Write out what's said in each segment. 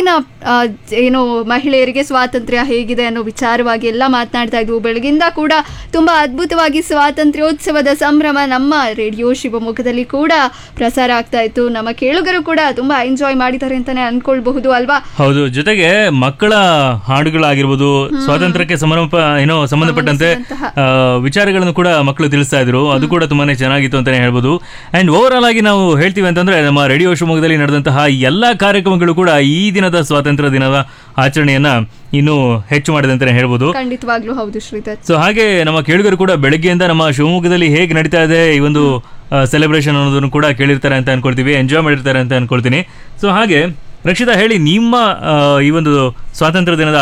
ಈಗಿನ ಆ, ಏನು ಮಹಿಳೆಯರಿಗೆ ಸ್ವಾತಂತ್ರ್ಯ ಹೇಗಿದೆ ಅನ್ನೋ ವಿಚಾರವಾಗಿ ಎಲ್ಲ ಮಾತನಾಡ್ತಾ ಇದ್ವು ಬೆಳಗಿಂದ ಕೂಡ ತುಂಬ ಅದ್ಭುತವಾಗಿ ಸ್ವಾತಂತ್ರ್ಯೋತ್ಸವದ ಸಂಭ್ರಮ ನಮ್ಮ ರೇಡಿಯೋ ಶಿವಮೊಗ್ಗದಲ್ಲಿ ಕೂಡ ಪ್ರಸಾರ ಆಗ್ತಾ ಇತ್ತು ನಮ್ಮ ಕೇಳುಗರು ಕೂಡ ತುಂಬ ಎಂಜಾಯ್ ಮಾಡಿದ್ದಾರೆ ಅಂತಾನೆ ಅನ್ಕೊಳ್ಬಹುದು ಅಲ್ವಾ ಹೌದು ಜೊತೆಗೆ ಮಕ್ಕಳ ಹಾಡುಗಳಾಗಿರ್ಬೋದು ಸ್ವಾತಂತ್ರ್ಯಕ್ಕೆ ಸಮರ್ಪ ಏನೋ ಸಂಬಂಧಪಟ್ಟಂತೆ ಆ, ವಿಚಾರಗಳನ್ನು ಕೂಡ ಮಕ್ಕಳು ತಿಳಿಸ್ತಾ ಇದ್ರು ಅದು ಕೂಡ ತುಂಬಾನೇ ಚೆನ್ನಾಗಿತ್ತು ಅಂತಾನೆ ಹೇಳ್ಬೋದು ಅಂಡ್ ಓವರ್ ಆಲ್ ಆಗಿ ನಾವು ಹೇಳ್ತೀವಿ ಅಂತಂದ್ರೆ ನಮ್ಮ ರೇಡಿಯೋ ಶಿವಮೊಗ್ಗದಲ್ಲಿ ನಡೆದಂತಹ ಎಲ್ಲಾ ಕಾರ್ಯಕ್ರಮಗಳು ಕೂಡ ಈ ದಿನದ ಸ್ವಾತಂತ್ರ್ಯ ದಿನದ ಆಚರಣೆಯನ್ನ ಇನ್ನೂ ಹೆಚ್ಚು ಮಾಡಿದೆ ಅಂತಾನೆ ಹೇಳ್ಬೋದು ಖಂಡಿತವಾಗ್ಲೂ ಹೌದು ಶ್ರೀಧರ್ ಸೊ ಹಾಗೆ ನಮ್ಮ ಕೇಳುಗರು ಕೂಡ ಬೆಳಗ್ಗೆಯಿಂದ ನಮ್ಮ ಶಿವಮೊಗ್ಗದಲ್ಲಿ ಹೇಗೆ ನಡೀತಾ ಇದೆ ಈ ಒಂದು ಸೆಲೆಬ್ರೇಷನ್ ಅನ್ನೋದನ್ನು ಕೂಡ ಕೇಳಿರ್ತಾರೆ ಅಂತ ಅನ್ಕೊಳ್ತೀವಿ ಎಂಜಾಯ್ ಮಾಡಿರ್ತಾರೆ ಅಂತ ಅನ್ಕೊಳ್ತೀನಿ ಸೊ ಹಾಗೆ ರಕ್ಷಿತಾ ಹೇಳಿ ನಿಮ್ಮ ಆ, ಈ ಒಂದು ಸ್ವಾತಂತ್ರ್ಯ ದಿನದ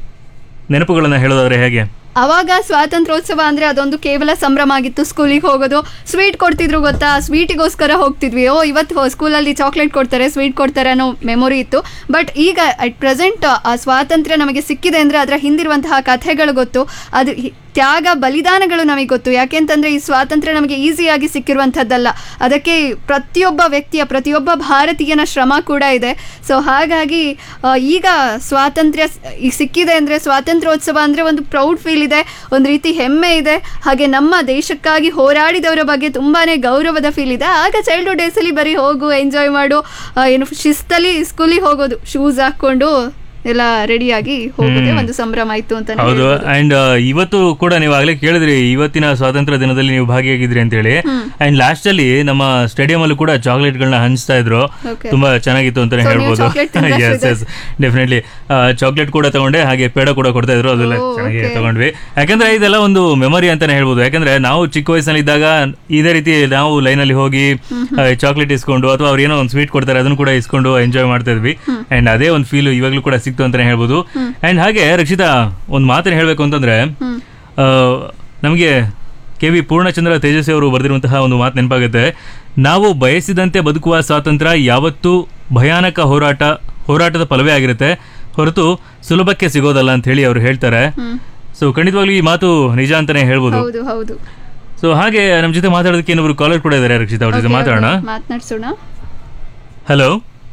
ನೆನಪುಗಳನ್ನ ಹೇಳೋದಾದ್ರೆ ಹೇಗೆ ಅವಾಗ ಸ್ವಾತಂತ್ರ್ಯೋತ್ಸವ ಅಂದ್ರೆ ಅದೊಂದು ಕೇವಲ ಸಂಭ್ರಮ ಆಗಿತ್ತು ಸ್ಕೂಲಿಗೆ ಹೋಗೋದು ಸ್ವೀಟ್ ಕೊಡ್ತಿದ್ರು ಗೊತ್ತಾ ಸ್ವೀಟಿಗೋಸ್ಕರ ಹೋಗ್ತಿದ್ವಿ ಓ ಇವತ್ತು ಸ್ಕೂಲಲ್ಲಿ ಚಾಕ್ಲೇಟ್ ಕೊಡ್ತಾರೆ ಸ್ವೀಟ್ ಕೊಡ್ತಾರೆ ಅನ್ನೋ ಮೆಮೊರಿ ಇತ್ತು ಬಟ್ ಈಗ ಅಟ್ ಪ್ರೆಸೆಂಟ್ ಆ ಸ್ವಾತಂತ್ರ್ಯ ನಮಗೆ ಸಿಕ್ಕಿದೆ ಅಂದ್ರೆ ಅದರ ಹಿಂದಿರುವಂತಹ ಕಥೆಗಳು ಗೊತ್ತು ಅದು ಹಿ- ತ್ಯಾಗ ಬಲಿದಾನಗಳು ನಮಗೆ ಗೊತ್ತು ಯಾಕೆಂತಂದ್ರೆ ಈ ಸ್ವಾತಂತ್ರ್ಯ ನಮಗೆ ಈಸಿಯಾಗಿ ಸಿಕ್ಕಿರುವಂಥದ್ದಲ್ಲ ಅದಕ್ಕೆ ಪ್ರತಿಯೊಬ್ಬ ವ್ಯಕ್ತಿಯ ಪ್ರತಿಯೊಬ್ಬ ಭಾರತೀಯನ ಶ್ರಮ ಕೂಡ ಇದೆ ಸೊ ಹಾಗಾಗಿ ಆ, ಈಗ ಸ್ವಾತಂತ್ರ್ಯ ಸ್- ಈಗ ಸಿಕ್ಕಿದೆ ಅಂದರೆ ಸ್ವಾತಂತ್ರ್ಯೋತ್ಸವ ಅಂದರೆ ಒಂದು ಪ್ರೌಡ್ ಫೀಲ್ ಇದೆ ಒಂದು ರೀತಿ ಹೆಮ್ಮೆ ಇದೆ ಹಾಗೆ ನಮ್ಮ ದೇಶಕ್ಕಾಗಿ ಹೋರಾಡಿದವರ ಬಗ್ಗೆ ತುಂಬಾ ಗೌರವದ ಫೀಲ್ ಇದೆ ಆಗ ಚೈಲ್ಡ್ಹುಡ್ ಡೇಸಲ್ಲಿ ಬರೀ ಹೋಗು ಎಂಜಾಯ್ ಮಾಡು ಆ, ಏನು ಶಿಸ್ತಲ್ಲಿ ಸ್ಕೂಲಿಗೆ ಹೋಗೋದು ಶೂಸ್ ಹಾಕ್ಕೊಂಡು ಎಲ್ಲ ರೆಡಿಯಾಗಿ ಹೋಗೋದೇ ಒಂದು ಸಂಭ್ರಮ ಇತ್ತು ಅಂತ ಹೌದು ಅಂಡ್ ಇವತ್ತು ಕೂಡ ನೀವು ಆಗ್ಲೇ ಕೇಳಿದ್ರಿ ಇವತ್ತಿನ ಸ್ವಾತಂತ್ರ್ಯ ದಿನದಲ್ಲಿ ನೀವು ಭಾಗಿಯಾಗಿದ್ರಿ ಅಂತ ಹೇಳಿ ಅಂಡ್ ಲಾಸ್ಟ್ ಅಲ್ಲಿ ನಮ್ಮ ಸ್ಟೇಡಿಯಂ ಅಲ್ಲೂ ಕೂಡ ಚಾಕ್ಲೇಟ್ ಗಳನ್ನ ಹಂಚ್ತಾ ಇದ್ರು Okay. ತುಂಬಾ ಚೆನ್ನಾಗಿತ್ತು ಅಂತಾನೆ So, ನೀವು ಹೇಳ್ಬೋದು chocolate ತಿಂದ್ರಾ ಎಸ್ ಎಸ್ ಡೆಫಿನೆಟ್ಲಿ ಚಾಕ್ಲೇಟ್ ಕೂಡ ತಗೊಂಡೆ ಹಾಗೆ ಪೇಡ ಕೂಡ ಕೊಡ್ತಾ ಇದ್ರು ಅದೆಲ್ಲ Oh, ಚೆನ್ನಾಗಿ okay. ತಗೊಂಡ್ವಿ ಯಾಕಂದ್ರೆ ಇದೆಲ್ಲ ಒಂದು ಮೆಮೊರಿ ಅಂತಾನೆ ಹೇಳ್ಬೋದು ಯಾಕಂದ್ರೆ ನಾವು ಚಿಕ್ಕ ವಯಸ್ಸಿನಲ್ಲಿ ಇದ್ದಾಗ ಇದೇ ರೀತಿ ನಾವು ಲೈನ್ ಅಲ್ಲಿ ಹೋಗಿ ಚಾಕ್ಲೇಟ್ ಇಸ್ಕೊಂಡು ಅಥವಾ ಅವ್ರು ಏನೋ ಒಂದು ಸ್ವೀಟ್ ಕೊಡ್ತಾರೆ ಅದನ್ನು ಕೂಡ ಇಸ್ಕೊಂಡು ಎಂಜಾಯ್ ಮಾಡ್ತಾ ಇದ್ವಿ ಅಂಡ್ ಅದೇ ಒಂದು ಫೀಲ್ ಇವಾಗ್ಲೂ ಕೂಡ ಸಿಕ್ತು ಅಂತಾನೆ ಹೇಳ್ಬೋದು ಅಂಡ್ ಹಾಗೆ ರಕ್ಷಿತಾ ಒಂದು ಮಾತನ್ನ ಹೇಳ್ಬೇಕು ಅಂತಂದ್ರೆ ಆ, ನಮಗೆ ಕೆ ವಿ ಪೂರ್ಣಚಂದ್ರ ತೇಜಸ್ವಿ ಅವರು ಬರೆದಿರುವಂತಹ ಒಂದು ಮಾತು ನೆನಪಾಗುತ್ತೆ ನಾವು ಬಯಸಿದಂತೆ ಬದುಕುವ ಸ್ವಾತಂತ್ರ್ಯ ಯಾವತ್ತೂ ಭಯಾನಕ ಹೋರಾಟ ಹೋರಾಟದ ಫಲವೇ ಆಗಿರುತ್ತೆ ಹೊರತು ಸುಲಭಕ್ಕೆ ಸಿಗೋದಲ್ಲ ಅಂತ ಹೇಳಿ ಅವರು ಹೇಳ್ತಾರೆ ಸೊ ಖಂಡಿತವಾಗ್ಲೂ ಈ ಮಾತು ನಿಜ ಅಂತಾನೆ ಹೇಳ್ಬೋದು ಹೌದು ಹೌದು ಸೊ ಹಾಗೆ ನಮ್ಮ ಜೊತೆ ಮಾತಾಡೋದಕ್ಕೆ ಇನ್ನೊಬ್ರು ಕಾಲರ್ ಕೂಡ ಇದ್ದಾರೆ ರಕ್ಷಿತಾ ಅವ್ರ ಜೊತೆ ಮಾತಾಡೋಣ ಮಾತನಾಡ್ಸೋಣ ಹಲೋ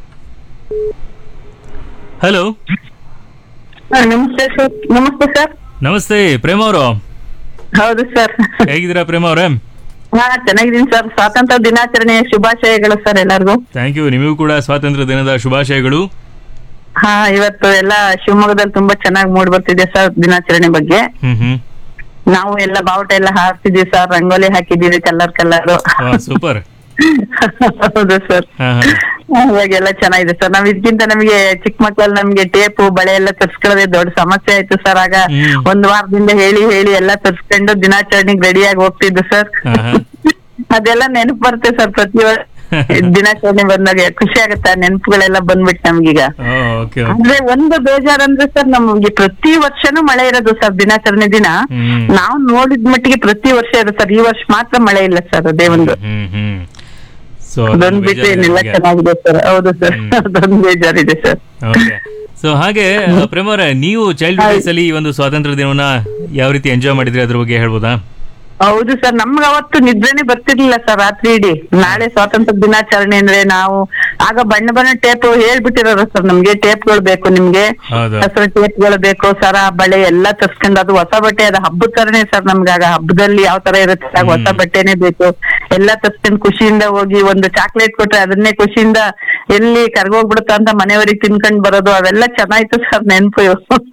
ಹಲೋ ಹಾ, ನಮಸ್ತೆ ಸರ್ ನಮಸ್ತೆ ಸರ್ ನಮಸ್ತೆ ಪ್ರೇಮ ಅವರು ಹೌದು ಸರ್ ಹೇಗಿದ್ದೀರಾ ಪ್ರೇಮ ಅವರೇ ಹಾ ಚೆನ್ನಾಗಿದ್ದೀನಿ ಸರ್ ಸ್ವಾತಂತ್ರ್ಯ ದಿನಾಚರಣೆಯ ಶುಭಾಶಯಗಳು ಸರ್ ಎಲ್ಲರಿಗೂ ಥ್ಯಾಂಕ್ ಯು ನಿಮಗೂ ಕೂಡ ಸ್ವಾತಂತ್ರ್ಯ ದಿನದ ಶುಭಾಶಯಗಳು ಹಾ ಇವತ್ತು ಎಲ್ಲ ಶಿವಮೊಗ್ಗದಲ್ಲಿ ತುಂಬಾ ಚೆನ್ನಾಗಿ ಮೂಡ್ ಬರ್ತಿದೆ ಸರ್ ದಿನಾಚರಣೆ ಬಗ್ಗೆ ಹ್ಮ್ ಹ್ಮ್ ನಾವು ಎಲ್ಲ ಬಾವುಟ ಎಲ್ಲ ಹಾಕ್ತಿದೀವಿ ಸರ್ ರಂಗೋಲಿ ಹಾಕಿದೀವಿ ಕಲರ್ ಕಲರ್ ಸೂಪರ್ ಹೌದು ಸರ್ ಹಾ ಹಾ ಹಾಗೆಲ್ಲ ಚೆನ್ನಾಗಿದೆ ಸರ್ ನಾವ್ ಇದಕ್ಕಿಂತ ನಮಗೆ ಚಿಕ್ಕ ಮಕ್ಕಳಲ್ಲಿ ನಮ್ಗೆ ಟೇಪು ಬಳೆ ಎಲ್ಲ ತರ್ಸ್ಕೊಳ್ಳೋದೇ ದೊಡ್ಡ ಸಮಸ್ಯೆ ಆಯ್ತು ಸರ್ ಆಗ ಹ್ಮ್. ಒಂದ್ ವಾರದಿಂದ ಹೇಳಿ ಹೇಳಿ ಎಲ್ಲ ತರ್ಸ್ಕೊಂಡು ದಿನಾಚರಣೆಗೆ ರೆಡಿಯಾಗಿ ಹೋಗ್ತಿದ್ದು ಸರ್ ಹಾ ಹಾ ಅದೆಲ್ಲ ನೆನಪು ಬರುತ್ತೆ ಸರ್ ಪ್ರತಿ ವರ್ಷ ದಿನಾಚರಣೆ ಬಂದಾಗ ಖುಷಿ ಆಗುತ್ತೆ ಆ ನೆನಪುಗಳೆಲ್ಲ ಬಂದ್ಬಿಟ್ಟು ನಮ್ಗೀಗ ಓಕೆ ಅಂದ್ರೆ ಒಂದು ಬೇಜಾರಂದ್ರೆ ಸರ್ ನಮ್ಗೆ ಪ್ರತಿ ವರ್ಷನೂ ಮಳೆ ಇರೋದು ಸರ್ ದಿನಾಚರಣೆ ದಿನ ಹ್ಮ್ ನಾವು ನೋಡಿದ ಮಟ್ಟಿಗೆ ಪ್ರತಿ ವರ್ಷ ಇರುತ್ತೆ ಸರ್ ಈ ವರ್ಷ ಮಾತ್ರ ಮಳೆ ಇಲ್ಲ ಸರ್ ಅದೇ ಒಂದು ಹ್ಮ್ ಹ್ಮ್ ಸೊ ಅದೊಂದ್ ಬಿಟ್ಟು ಏನೆಲ್ಲ ಚೆನ್ನಾಗಿದೆ ಸರ್ ಹೌದು ಸರ್ ಅದೊಂದು ಬೇಜಾರಿದೆ ಸರ್ ಓಕೆ ಸೊ ಹಾಗೆ ಪ್ರೇಮ ಅವರೇ ನೀವು ಚೈಲ್ಡ್ ಡೇಸ್ ಅಲ್ಲಿ ಈ ಒಂದು ಸ್ವಾತಂತ್ರ್ಯ ದಿನವನ್ನ ಯಾವ ರೀತಿ ಎಂಜಾಯ್ ಮಾಡಿದ್ರಿ ಅದ್ರ ಬಗ್ಗೆ ಹೇಳ್ಬೋದಾ ಹೌದು ಸರ್ ನಮ್ಗೆ ಅವತ್ತು ನಿದ್ರೆನೆ ಬರ್ತಿರ್ಲಿಲ್ಲ ಸರ್ ರಾತ್ರಿ ಇಡೀ ನಾಳೆ ಸ್ವಾತಂತ್ರ್ಯ ದಿನಾಚರಣೆ ಅಂದ್ರೆ ನಾವು ಆಗ ಬಣ್ಣ ಬಣ್ಣ ಟೇಪ್ ಹೇಳ್ಬಿಟ್ಟಿರೋರು ಸರ್ ನಮ್ಗೆ ಟೇಪ್ಗಳು ಬೇಕು ನಿಮ್ಗೆ ಹೌದು ಹಸಿರು ಟೇಪ್ಗಳು ಬೇಕು ಸರ ಬಳೆ ಎಲ್ಲ ತರ್ಸ್ಕೊಂಡು ಅದು ಹೊಸ ಬಟ್ಟೆ ಅದು ಹಬ್ಬದ ತರನೇ ಸರ್ ನಮ್ಗೆ ಆಗ ಹಬ್ಬದಲ್ಲಿ ಯಾವ ತರ ಇರುತ್ತೆ ಆಗ ಹೊಸ ಬಟ್ಟೆನೆ ಬೇಕು ಎಲ್ಲ ತರ್ಸ್ಕೊಂಡು ಖುಷಿಯಿಂದ ಹೋಗಿ ಒಂದು ಚಾಕ್ಲೇಟ್ ಕೊಟ್ರೆ ಅದನ್ನೇ ಖುಷಿಯಿಂದ ಎಲ್ಲಿ ಕರ್ಗೋಗ್ಬಿಡುತ್ತ ಅಂತ ಮನೆಯವರಿಗೆ ತಿನ್ಕೊಂಡ್ ಬರೋದು ಅವೆಲ್ಲ ಚೆನ್ನಾಯ್ತು ಸರ್ ನೆನ್ಪು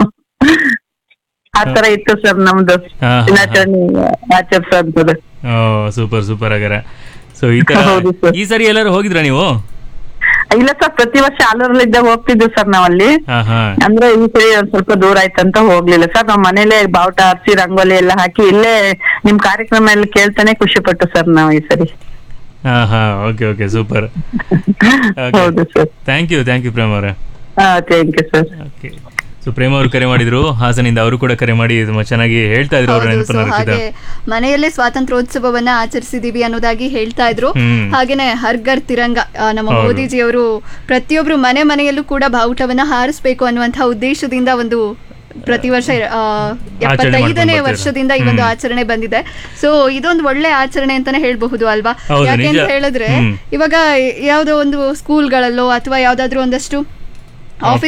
ಆ ತರ ಇತ್ತು ಸರ್ ನಮ್ದು ಹಾ, ಹಾ, ಹಾ. ದಿನಾಚರಣೆ ಆಚರಿಸೋದು ಓ ಸೂಪರ್ ಸೂಪರ್ ಹಾಗಾರೆ ಸೊ ಈ ತರ ಹೌದು sir. ಈ ಸರಿ ಎಲ್ಲರೂ ಹೋಗಿದ್ರಾ ನೀವು ಇಲ್ಲ ಸರ್ ಪ್ರತಿ ವರ್ಷ ಆಲೂರಲ್ಲಿದ್ದಾಗ ಹೋಗ್ತಿದ್ವಿ ಸರ್ ನಾವಲ್ಲಿ ಹಾ ಹಾ ಅಂದ್ರೆ ಈ ಸರಿ ಒಂದ್ ಸ್ವಲ್ಪ ದೂರ ಆಯ್ತಂತ ಹೋಗ್ಲಿಲ್ಲ ಸರ್ ನಾವ್ ಮನೇಲೆ ಬಾವುಟ ಹರಿಸಿ ರಂಗೋಲಿ ಎಲ್ಲ ಹಾಕಿ ಇಲ್ಲೇ ನಿಮ್ ಕಾರ್ಯಕ್ರಮ ಎಲ್ಲ ಕೇಳ್ತಾನೆ ಖುಷಿ ಪಟ್ಟು ಸರ್ ನಾವು ಈ ಸರಿ ಹಾ ಹಾ ಓಕೆ ಓಕೆ ಸೂಪರ್ ಹೌದು sir thank you thank you Prem ಅವರೇ ಹಾ thank you sir okay so Prema ಅವರು ಕರೆ ಮಾಡಿದ್ರು ಹಾಸನಿಂದ ಅವರು ಕೂಡ ಕರೆ ಮಾಡಿ ತುಂಬಾ ಚೆನ್ನಾಗಿ ಹೇಳ್ತಾ ಇದ್ರು ಅವರ ಹೌದು, so ನೆನಪನ್ನ ರಕ್ಷಿತಾ ಹಾಗೆ ಮನೆಯಲ್ಲೇ ಸ್ವಾತಂತ್ರ್ಯೋತ್ಸವವನ್ನ ಆಚರಿಸಿದೀವಿ ಅನ್ನೋದಾಗಿ ಹೇಳ್ತಾ ಇದ್ರು ಹ್ಮ್. ಹಾಗೇನೆ ಹರ್ಗರ್ ತಿರಂಗ ಆ, ನಮ್ಮ ಹೌದು. ಮೋದಿಜಿಯವರು ಪ್ರತಿಯೊಬ್ರು ಮನೆ ಮನೆಯಲ್ಲೂ ಕೂಡ ಬಾವುಟವನ್ನ ಹಾರಿಸಬೇಕು ಅನ್ನುವಂತಹ ಉದ್ದೇಶದಿಂದ ಒಂದು ಪ್ರತಿ ವರ್ಷ ಆ, ಎಪ್ಪತ್ತೈದನೇ ಮಾಡ್ಕೊಂಡು ವರ್ಷದಿಂದ ಈ ಒಂದು ಹ್ಮ್. ಆಚರಣೆ ಬಂದಿದೆ ಸೊ ಇದೊಂದು ಒಳ್ಳೆ ಆಚರಣೆ ಅಂತಾನೆ ಹೇಳ್ಬಹುದು ಅಲ್ವಾ ಹೌದು, ಯಾಕೆಂತ ನಿಜ. ಹೇಳಿದ್ರೆ ಹ್ಮ್. ಇವಾಗ ಯಾವುದೋ ಒಂದು ಸ್ಕೂಲ್ಗಳಲ್ಲೋ ಅಥವಾ ಯಾವ್ದಾದ್ರು ಒಂದಷ್ಟು ಆಫೀಸ್